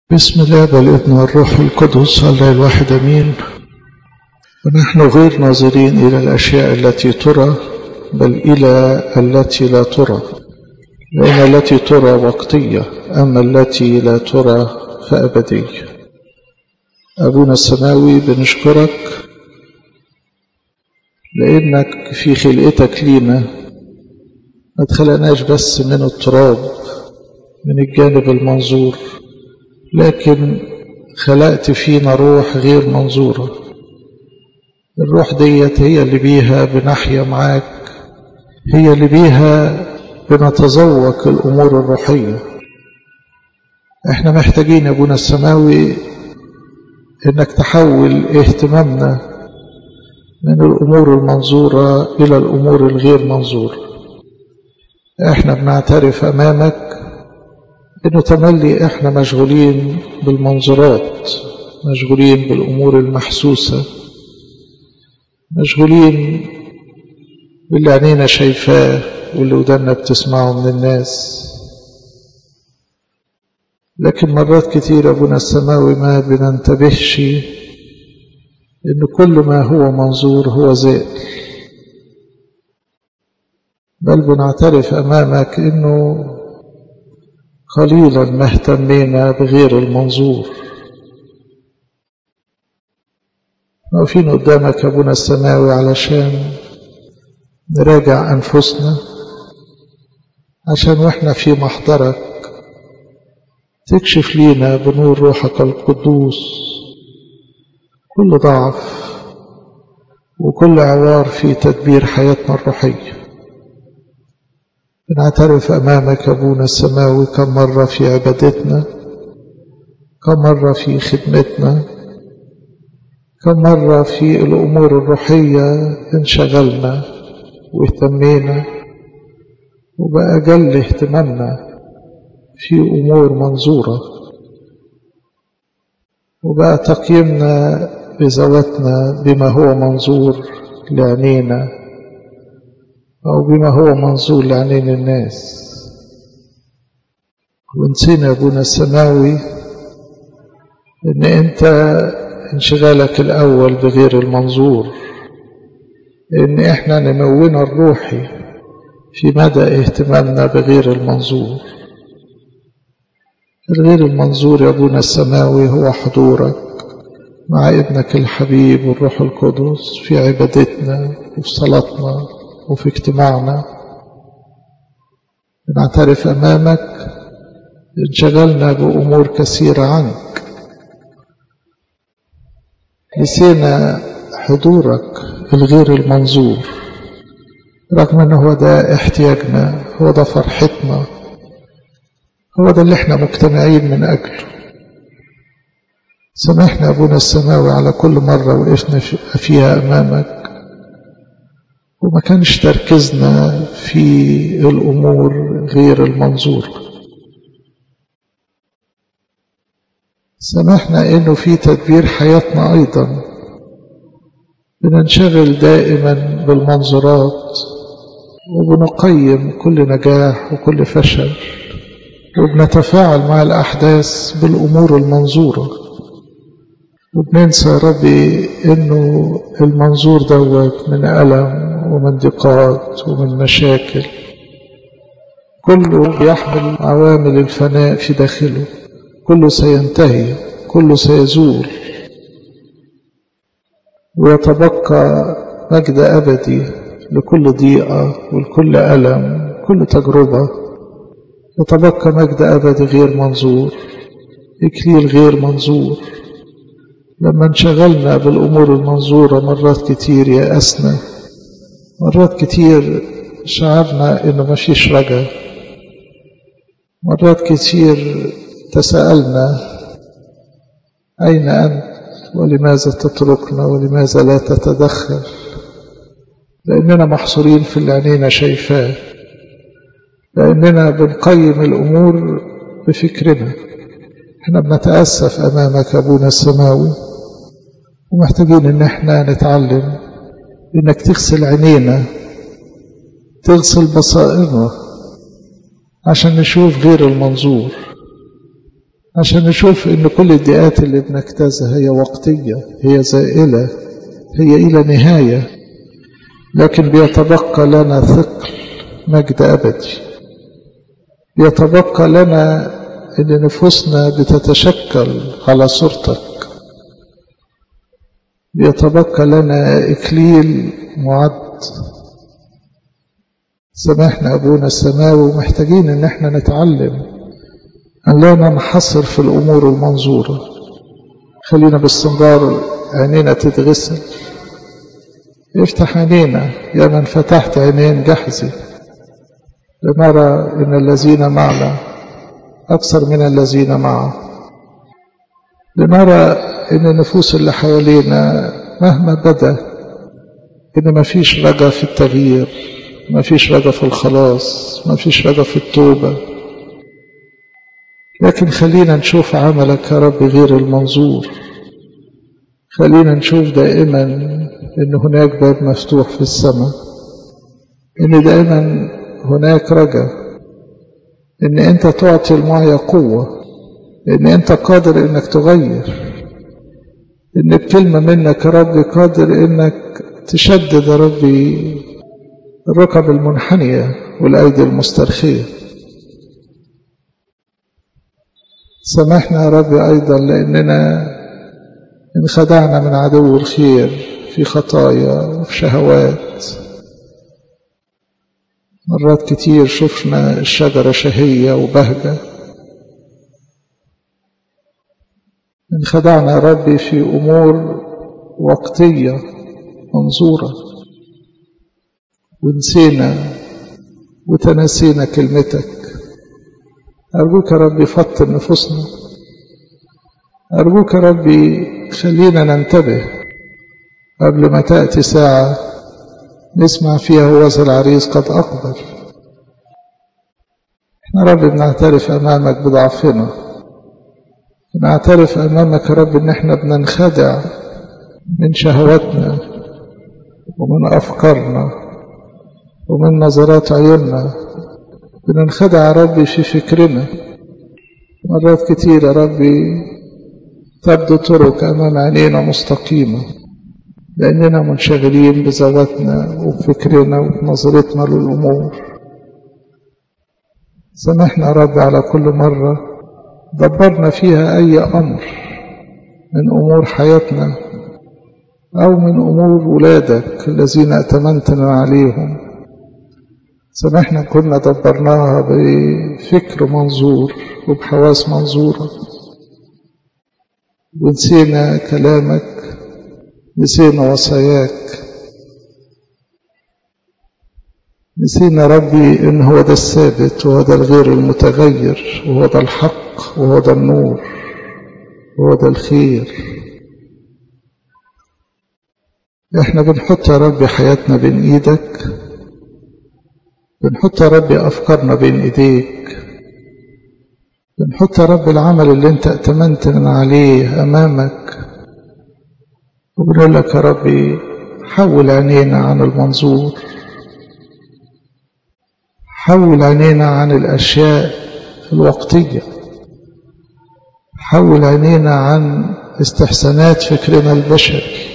بسم الله والابن والروح القدس الله الواحد امين ونحن غير ناظرين الى الاشياء التي ترى بل الى التي لا ترى لان التي ترى وقتيه اما التي لا ترى فابديه ابونا السماوي بنشكرك لانك في خلقتك لينا ما تخلقناش بس من التراب من الجانب المنظور لكن خلقت فينا روح غير منظورة الروح ديت هي اللي بيها بنحيا معاك هي اللي بيها بنتذوق الأمور الروحية احنا محتاجين يا ابونا السماوي انك تحول اهتمامنا من الأمور المنظورة إلى الأمور الغير منظورة احنا بنعترف أمامك انه تملي احنا مشغولين بالمنظورات مشغولين بالامور المحسوسه مشغولين باللي عينينا شايفاه واللي ودنا بتسمعه من الناس لكن مرات كتير ابونا السماوي ما بننتبهش ان كل ما هو منظور هو زائل بل بنعترف امامك انه قليلا ما اهتمينا بغير المنظور واقفين قدامك يا ابونا السماوي علشان نراجع انفسنا عشان واحنا في محضرك تكشف لينا بنور روحك القدوس كل ضعف وكل عوار في تدبير حياتنا الروحيه بنعترف أمامك أبونا السماوي كم مرة في عبادتنا كم مرة في خدمتنا كم مرة في الأمور الروحية انشغلنا واهتمينا وبقى جل اهتمامنا في أمور منظورة وبقى تقييمنا بذواتنا بما هو منظور لعينينا أو بما هو منظور لعينين الناس ونسينا يا أبونا السماوي إن أنت انشغالك الأول بغير المنظور إن إحنا نمونا الروحي في مدى اهتمامنا بغير المنظور الغير المنظور يا أبونا السماوي هو حضورك مع ابنك الحبيب والروح القدس في عبادتنا وفي صلاتنا وفي اجتماعنا بنعترف أمامك انشغلنا بأمور كثيرة عنك نسينا حضورك الغير المنظور رغم أنه هو ده احتياجنا هو ده فرحتنا هو ده اللي احنا مجتمعين من أجله سامحنا أبونا السماوي على كل مرة وقفنا فيها أمامك وما كانش تركيزنا في الأمور غير المنظورة سمحنا إنه في تدبير حياتنا أيضا بننشغل دائما بالمنظورات وبنقيم كل نجاح وكل فشل وبنتفاعل مع الأحداث بالأمور المنظورة وبننسى يا ربي إنه المنظور دوت من ألم ومن ضيقات ومن مشاكل كله يحمل عوامل الفناء في داخله كله سينتهي كله سيزول ويتبقى مجد أبدي لكل ضيقة ولكل ألم كل تجربة يتبقى مجد أبدي غير منظور إكليل غير منظور لما انشغلنا بالأمور المنظورة مرات كتير يأسنا مرات كتير شعرنا إنه مفيش رجا مرات كتير تساءلنا أين أنت ولماذا تتركنا ولماذا لا تتدخل لأننا محصورين في اللي عينينا شايفاه لأننا بنقيم الأمور بفكرنا احنا بنتأسف أمامك أبونا السماوي ومحتاجين إن احنا نتعلم إنك تغسل عينينا تغسل بصائرنا عشان نشوف غير المنظور عشان نشوف ان كل الدقات اللي بنجتازها هي وقتية هي زائلة هي الى نهاية لكن بيتبقى لنا ثقل مجد ابدي بيتبقى لنا ان نفوسنا بتتشكل على صورتك بيتبقى لنا اكليل معد سمحنا ابونا السماوي ومحتاجين ان احنا نتعلم أن لا ننحصر في الأمور المنظورة خلينا باستمرار عينينا تتغسل افتح عينينا يا من فتحت عينين جحزي لنرى إن الذين معنا أكثر من الذين معه لنرى إن النفوس اللي حوالينا مهما بدا إن مفيش رجا في التغيير مفيش رجا في الخلاص مفيش رجا في التوبة لكن خلينا نشوف عملك يا رب غير المنظور خلينا نشوف دائما ان هناك باب مفتوح في السماء ان دائما هناك رجا ان انت تعطي المعيا قوة ان انت قادر انك تغير ان بكلمة منك يا رب قادر انك تشدد يا ربي الركب المنحنية والايدي المسترخيه سامحنا يا رب أيضا لأننا انخدعنا من عدو الخير في خطايا وفي شهوات مرات كتير شفنا الشجرة شهية وبهجة انخدعنا يا ربي في أمور وقتية منظورة ونسينا وتناسينا كلمتك أرجوك يا ربي فطر نفوسنا أرجوك يا ربي خلينا ننتبه قبل ما تأتي ساعة نسمع فيها هوذا العريس قد أقبل احنا رب بنعترف أمامك بضعفنا بنعترف أمامك يا رب إن احنا بننخدع من شهواتنا ومن أفكارنا ومن نظرات عيوننا بننخدع يا ربي في فكرنا مرات كتير يا ربي تبدو طرق أمام عينينا مستقيمة لأننا منشغلين بذواتنا وبفكرنا وبنظرتنا للأمور سامحنا يا رب على كل مرة دبرنا فيها أي أمر من أمور حياتنا أو من أمور ولادك الذين أتمنتنا عليهم سامحنا كنا دبرناها بفكر منظور وبحواس منظورة ونسينا كلامك نسينا وصاياك نسينا ربي ان هو ده الثابت وهو ده الغير المتغير وهو ده الحق وهو ده النور وهو ده الخير احنا بنحط يا ربي حياتنا بين ايدك بنحط يا ربي افكارنا بين ايديك بنحط يا رب العمل اللي انت اتمنتنا عليه امامك وبنقول لك يا ربي حول عينينا عن المنظور حول عينينا عن الاشياء الوقتيه حول عينينا عن استحسانات فكرنا البشري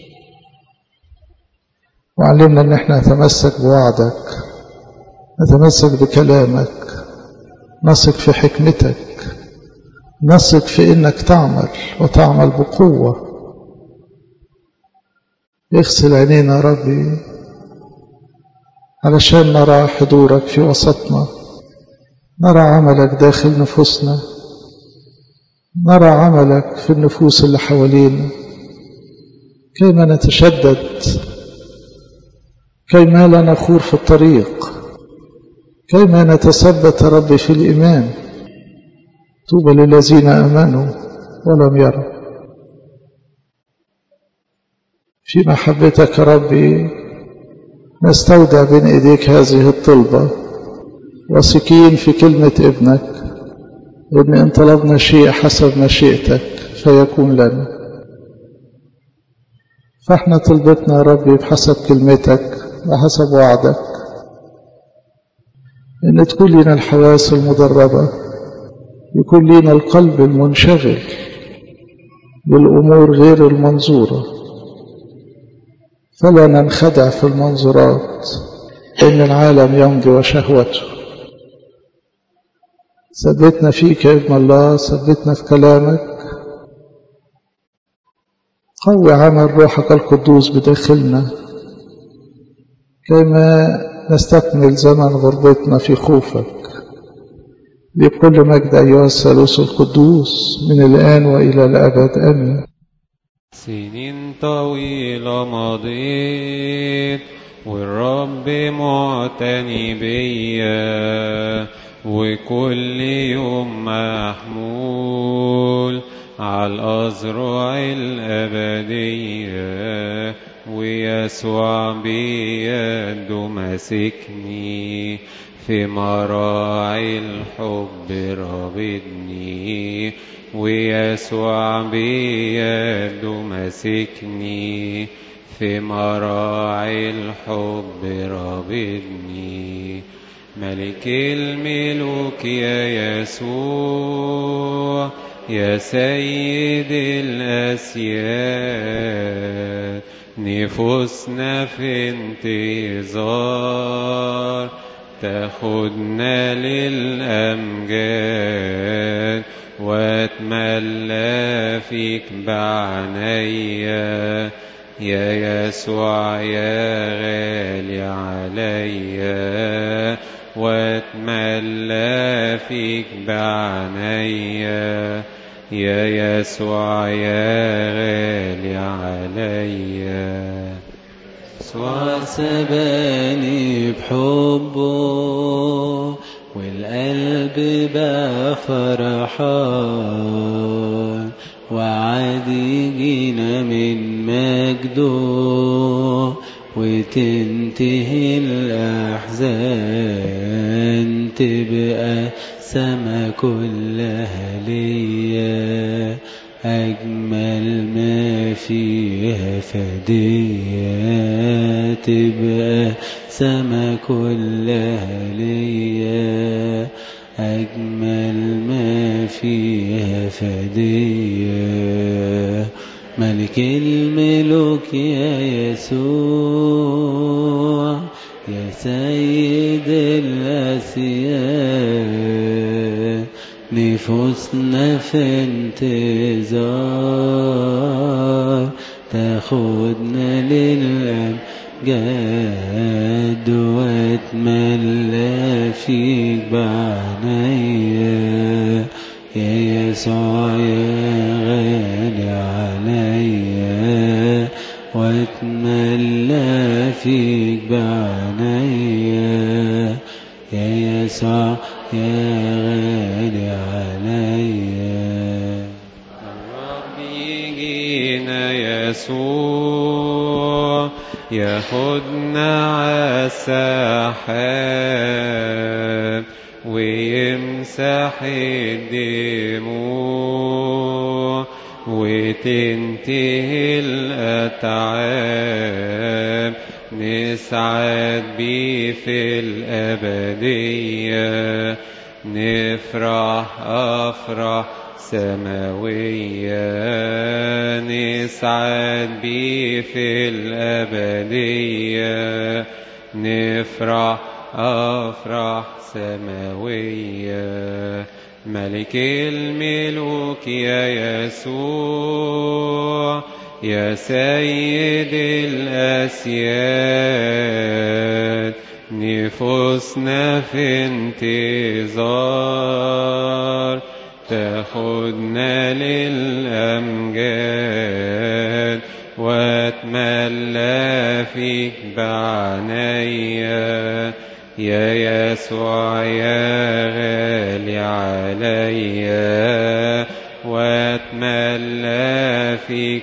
وعلمنا ان احنا نتمسك بوعدك نتمسك بكلامك نثق في حكمتك نثق في انك تعمل وتعمل بقوه اغسل عينينا يا ربي علشان نرى حضورك في وسطنا نرى عملك داخل نفوسنا نرى عملك في النفوس اللي حوالينا كيما نتشدد كيما لا نخور في الطريق كيما نتثبت ربي في الإيمان طوبى للذين آمنوا ولم يروا في محبتك ربي نستودع بين ايديك هذه الطلبة واثقين في كلمة ابنك وان ان طلبنا شيء حسب مشيئتك فيكون لنا فاحنا طلبتنا يا ربي بحسب كلمتك وحسب وعدك ان تكون لنا الحواس المدربة يكون لنا القلب المنشغل بالأمور غير المنظورة فلا ننخدع في المنظورات إن العالم يمضي وشهوته ثبتنا فيك يا ابن الله ثبتنا في كلامك قوي عمل روحك القدوس بداخلنا كما نستكمل زمن غربتنا في خوفك بكل مجد أيها الثالوث القدوس من الآن وإلى الأبد آمين سنين طويلة مضيت والرب معتني بيا وكل يوم محمول على الأزرع الأبدية ويسوع بيده ماسكني في مراعي الحب رابطني ويسوع بيده ماسكني في مراعي الحب رابطني ملك الملوك يا يسوع يا سيد الأسياد نفوسنا في انتظار تاخدنا للأمجاد واتملى فيك بعنايا يا يسوع يا غالي عليا واتملى فيك بعنايا يا يسوع يا غالي عليا يسوع سباني بحبه والقلب بقى فرحان وعاد يجينا من مجده وتنتهي الأحزان تبقى سما كلها ليا أجمل ما فيها فدية تبقى سما كلها ليا أجمل ما فيها فدية ملك الملوك يا يسوع يا سيد الأسياد نفوسنا في انتظار تاخدنا للأمجاد واتملى فيك بعنايا يا يسوع يا غالي عليا واتملى فيك بعنايا يا يسوع يا غالي عليا الرب يجينا يسوع ياخدنا عالسحاب ويمسح الدموع وتنتهي الأتعاب نسعد بيه في الأبدية نفرح أفرح سماوية نسعد بيه في الأبدية نفرح أفرح سماوية ملك الملوك يا يسوع يا سيد الأسياد نفوسنا في انتظار تاخدنا للأمجاد واتملى فيك بعنايا يا يسوع يا غالي عليا واتملى فيك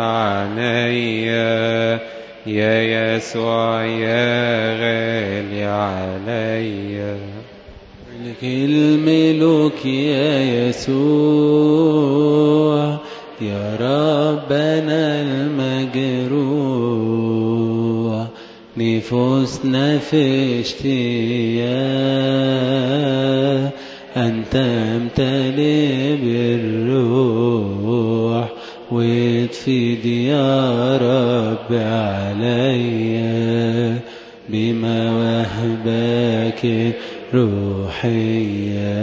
بعنايا يا يسوع يا غالي عليا ملك الملوك يا يسوع يا ربنا المجروح نفوسنا في اشتياق أنت امتلئ بالروح وتفيد يا رب عليا بمواهبك روحية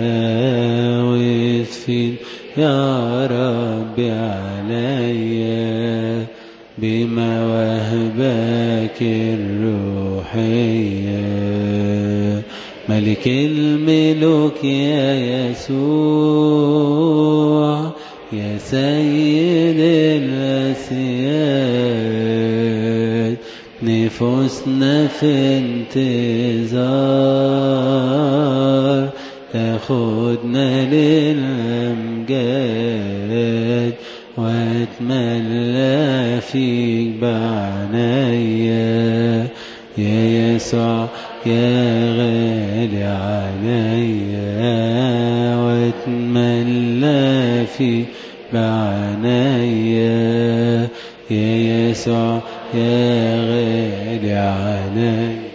وتفيد يا رب عليا بمواهبك الروحية ملك الملوك يا يسوع يا سيد الأسياد نفوسنا في انتظار تاخدنا للأمجاد واتملى فيك بعنايا يا يسوع يا غالي عليا واتملى فيك بعنايا يا يسوع يا غالي عليا